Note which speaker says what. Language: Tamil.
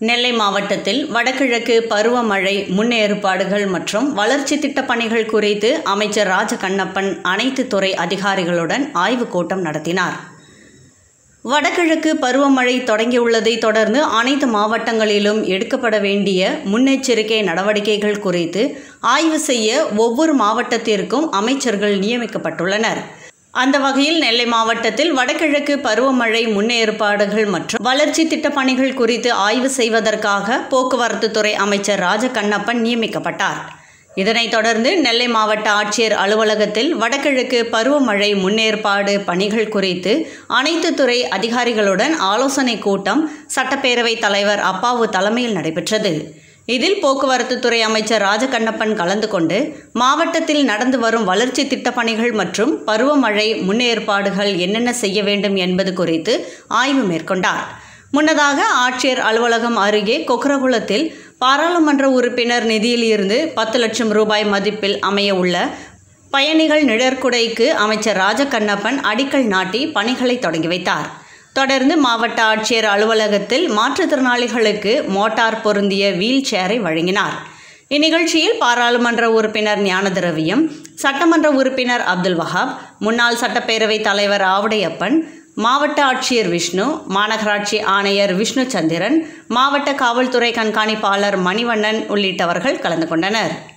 Speaker 1: நெல்லை மாவட்டத்தில் வடகிழக்கு பருவமழை முன்னேற்பாடுகள் மற்றும் வளர்ச்சி திட்டப் பணிகள் குறித்து அமைச்சர் ராஜகண்ணப்பன் அனைத்து துறை அதிகாரிகளுடன் ஆய்வுக் கூட்டம் நடத்தினார் வடகிழக்கு பருவமழை தொடங்கியுள்ளதை தொடர்ந்து அனைத்து மாவட்டங்களிலும் எடுக்கப்பட வேண்டிய முன்னெச்சரிக்கை நடவடிக்கைகள் குறித்து ஆய்வு செய்ய ஒவ்வொரு மாவட்டத்திற்கும் அமைச்சர்கள் நியமிக்கப்பட்டுள்ளனர் அந்த வகையில் நெல்லை மாவட்டத்தில் வடகிழக்கு பருவமழை முன்னேற்பாடுகள் மற்றும் வளர்ச்சி திட்டப் பணிகள் குறித்து ஆய்வு செய்வதற்காக போக்குவரத்து துறை அமைச்சர் ராஜகண்ணப்பன் நியமிக்கப்பட்டார் இதனைத் தொடர்ந்து நெல்லை மாவட்ட ஆட்சியர் அலுவலகத்தில் வடகிழக்கு பருவமழை முன்னேற்பாடு பணிகள் குறித்து அனைத்து துறை அதிகாரிகளுடன் ஆலோசனைக் கூட்டம் சட்டப்பேரவைத் தலைவர் அப்பாவு தலைமையில் நடைபெற்றது இதில் போக்குவரத்து துறை அமைச்சர் ராஜகண்ணப்பன் கலந்து கொண்டு மாவட்டத்தில் நடந்து வரும் வளர்ச்சி திட்டப் பணிகள் மற்றும் பருவமழை முன்னேற்பாடுகள் என்னென்ன செய்ய வேண்டும் என்பது குறித்து ஆய்வு மேற்கொண்டார் முன்னதாக ஆட்சியர் அலுவலகம் அருகே கொக்கரகுளத்தில் பாராளுமன்ற உறுப்பினர் நிதியில் இருந்து பத்து லட்சம் ரூபாய் மதிப்பில் அமைய உள்ள பயணிகள் நிழற்குடைக்கு அமைச்சர் ராஜகண்ணப்பன் அடிக்கல் நாட்டி பணிகளை தொடங்கி வைத்தார் தொடர்ந்து மாவட்ட ஆட்சியர் அலுவலகத்தில் மாற்றுத்திறனாளிகளுக்கு மோட்டார் பொருந்திய வீல் சேரை வழங்கினார் இந்நிகழ்ச்சியில் பாராளுமன்ற உறுப்பினர் ஞானதிரவியம் சட்டமன்ற உறுப்பினர் அப்துல் வஹாப் முன்னாள் சட்டப்பேரவைத் தலைவர் ஆவுடையப்பன் மாவட்ட ஆட்சியர் விஷ்ணு மாநகராட்சி ஆணையர் விஷ்ணு சந்திரன் மாவட்ட காவல்துறை கண்காணிப்பாளர் மணிவண்ணன் உள்ளிட்டவர்கள் கலந்து கொண்டனர்